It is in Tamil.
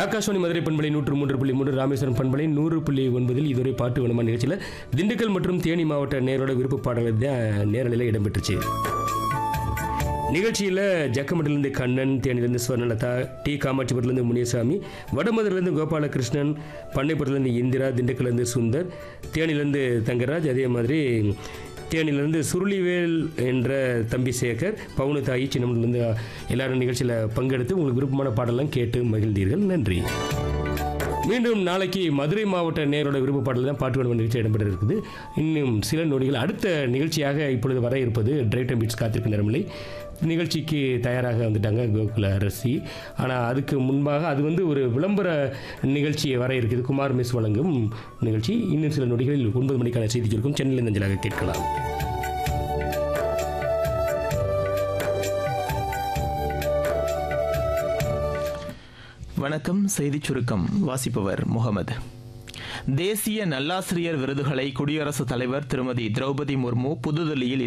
ஆகாஷவாணி மதுரை பண்பலை நூற்று மூன்று புள்ளி மூன்று ராமேஸ்வரம் பண்பலை நூறு புள்ளி ஒன்பதில் இதுவரை பாட்டு வனமா நிகழ்ச்சியில் திண்டுக்கல் மற்றும் தேனி மாவட்ட நேரோட விருப்ப பாடல்கள் தான் நேரலையில் இடம்பெற்றுச்சு நிகழ்ச்சியில் ஜக்கமட்டிலிருந்து கண்ணன் தேனியிலிருந்து ஸ்வர்ணலதா டி காமாட்சிபுரத்துலேருந்து முனியசாமி வடமதுரிலேருந்து கோபாலகிருஷ்ணன் பண்ணைப்புறத்துலேருந்து இந்திரா திண்டுக்கல்லேருந்து சுந்தர் தேனியிலேருந்து தங்கராஜ் அதே மாதிரி தேனியிலேருந்து சுருளிவேல் என்ற தம்பி சேகர் பவுனு தாயி சின்னமட்டிலேருந்து எல்லாரும் நிகழ்ச்சியில் பங்கெடுத்து உங்களுக்கு விருப்பமான பாடலாம் கேட்டு மகிழ்ந்தீர்கள் நன்றி மீண்டும் நாளைக்கு மதுரை மாவட்ட நேரோட விருப்ப பாடல் தான் பாட்டு வேணும் நிகழ்ச்சி இடம்பெற இருக்குது இன்னும் சில நொடிகள் அடுத்த நிகழ்ச்சியாக இப்பொழுது வர இருப்பது டிரைட்டம் பீட்ஸ் காத்திருக்க நேரமில்லை நிகழ்ச்சிக்கு தயாராக வந்துட்டாங்க கோகுல அரசி ஆனால் அதுக்கு முன்பாக அது வந்து ஒரு விளம்பர நிகழ்ச்சி வர இருக்குது குமார் மிஸ் வழங்கும் நிகழ்ச்சி இன்னும் சில நொடிகளில் ஒன்பது மணிக்கான செய்தி இருக்கும் சென்னையில் நஞ்சலாக கேட்கலாம் வணக்கம் செய்திச் சுருக்கம் வாசிப்பவர் முகமது தேசிய நல்லாசிரியர் விருதுகளை குடியரசுத் தலைவர் திருமதி திரௌபதி முர்மு புதுதில்லியில்